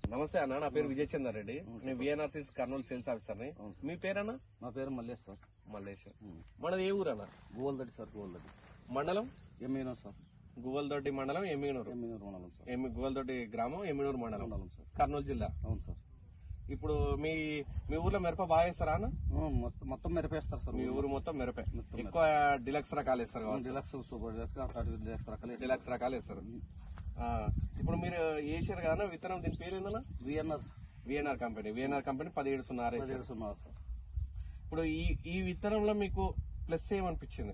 నమస్తే అన్న నా పేరు విజయ్ చందర్ రెడ్డి నేను విఎన్ఆర్ సీట్స్ కర్నూలు సేల్స్ ఆఫీసర్ని అవును మీ పేరన్నా నా పేరు మల్లేష్ సార్ మల్లేష్ మనది ఏ ఊరన్న గోల్దడి సార్ గోల్దడి మండలం ఎమ్మినో సార్ గువ్వలదొడ్డి మండలం ఎమ్మిగనూరు ఎమ్మినూరు మండలం సార్ ఎమ్మి గువ్వలదొడ్డి గ్రామం ఎమ్మిగనూరు మండలం మండలం సార్ కర్నూలు జిల్లా అవును సార్ ఇప్పుడు మీ మీ ఊర్లో మిరప బాగా వేస్తారా అన్న ఆ, మొత్తం మొత్తం మెరిపేస్తారు సార్ మీ ఊరు మొత్తం మిరపే మొత్తం ఎక్కువ డిలక్స్ రకాలు వేస్తారు కావచ్చు డిలక్స్ సూపర్ డిలక్స్ అట్లాంటి డిలక్స్ రకాలు డిలక్స్ రకాలు వేస్తారు ఆ, ఇప్పుడు మీరు వేసారు కదా విత్తనం దీని పేరు ఏందన్నా VNR VNR company VNR company పదిహేడు సున్నా ఆరు వేశారు. పదిహేడు సున్నా సార్ ఇప్పుడు ఈ ఈ విత్తనంలో మీకు ప్లస్ ఏమనిపించింది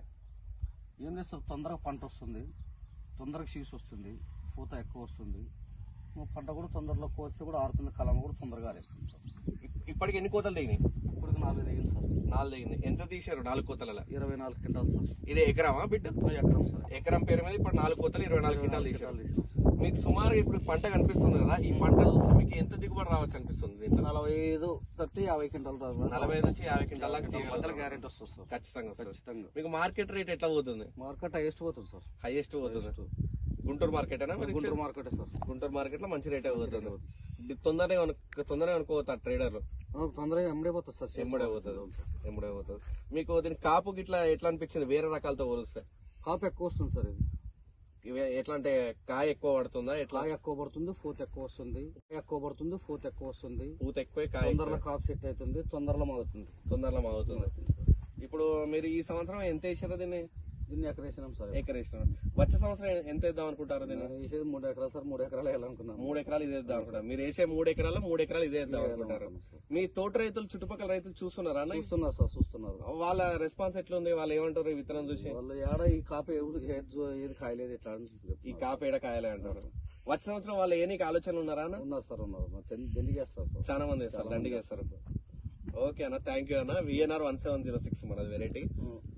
ఏం లేదు సార్ తొందరగా పంట వస్తుంది తొందరగా షీస్ వస్తుంది పూత ఎక్కువ వస్తుంది మా పంట కూడా తొందరలో కోస్తే కూడా ఆరుతుంది కలమ కూడా తొందరగా ఆరేస్తుంది సార్ ఇప్- ఇప్పటికి ఎన్ని కోతలు దిగినాయి ఇప్పటికి నాలుగు దిగింది సార్ నాలుగు దిగింది ఎంత తీశారు నాలుగు కోతల ఇరవై నాలుగు క్వింటాలు సార్ ఇది ఎకరామా బిడ్డ ఓ ఎకరం సార్ ఎకరం పేరు మీద ఇప్పుడు నాలుగు కోతలు ఇరవై నాలుగు క్వింటాలు తీశారు క్వింటాలు తీసినాం సార్ మీకు సుమారు ఇప్పుడు పంట కనిపిస్తుంది కదా ఈ పంట చూస్తే మీకు ఎంత దిగుబడి రావచ్చు అనిపిస్తుంది దీంట్లో నలభై ఐదు థర్టీ యాభై క్వింటాల్ దాకా నలభై ఐదు నుంచి యాభై క్వింటాల దాకా వందల తీయగలుగుతారు. గ్యారెంటీ వస్తుంది సార్ ఖచ్చితంగా వస్తుంది ఖచ్చితంగా మీకు మార్కెట్ రేట్ ఎట్లా పోతుంది మార్కెట్ హైయెస్ట్ పోతుంది సార్ హైయెస్ట్ పోతుంది గుంటూరు మార్కెట్ అయినా మరి Guntur market sir Guntur market లో మంచి రేటే పోతుంది ఇది తొందరగా కొను- తొందరగా అనుకోవద్దు ట్రేడర్లు ఆ, తొందరగా ఎమ్మడే పోతుంది సార్ ఎమ్మడే పోతుంది ఎమ్మడే పోతుంది మీకు దీని కాపు గిట్లా ఎట్లా అనిపించింది వేరే రకాలతో పోలిస్తే కాపు ఎక్కువ వస్తుంది సార్ ఇది ఇవి ఎట్లా అంటే కాయ ఎక్కువ పడుతుందా ఎట్లా కాయ ఎక్కువ పడుతుంది పూత ఎక్కువ వస్తుంది కాయ ఎక్కువ పడుతుంది పూత ఎక్కువ వస్తుంది పూత ఎక్కువ కాయ తొందరలో కాపు సెట్ అవుతుంది తొందరలో మాగుతుంది తొందరలో అవుతుంది ఇప్పుడు మీరు ఈ సంవత్సరం ఎంత వేసారో దీన్ని దీన్ని ఎకర వేసినాం సార్ ఎకర వేసినారు వచ్చే సంవత్సరం ఎంత వేద్దాం అనుకుంటారు దీన్ని నేను వేసేది మూడు ఎకరాలు సార్ మూడు ఎకరాలు వేయాలనుకున్నాను మూడు ఎకరాలు ఇదే వేద్దాం అనుకుంటారు మీరు వేసే మూడు ఎకరాలు మూడు ఎకరాలు ఇదే వేద్దాం అనుకుంటారు మీ తోట రైతులు చుట్టుపక్కల రైతులు చూస్తున్నారా అన్న? చూస్తున్నారు సార్ చూస్తున్నారు వాళ్ళ రెస్పాన్స్ ఎట్లుంది వాళ్ళు ఏమంటారు ఈ విత్తనం చూసి వాళ్ళు ఏడ ఈ కాపు ఏది ఏది- ఏది కాయలేదు ఇట్లా అని ఈ చెప్తున్నారు. కాపేడ కాయలే అంటారు వచ్చే సంవత్సరం వాళ్ళు ఏ నీకు ఆలోచనలు ఉన్నారా అన్న ఉన్నారు సార్ ఉన్నారు మరి తెన్- దండిగా వేస్తారు సార్ చాలా మంది వేస్తారు దండిగా వేస్తారు ఓకే అన్న థ్యాంక్ యూ అన్న VNR one seven zero six మనది వెరైటీ ఉం.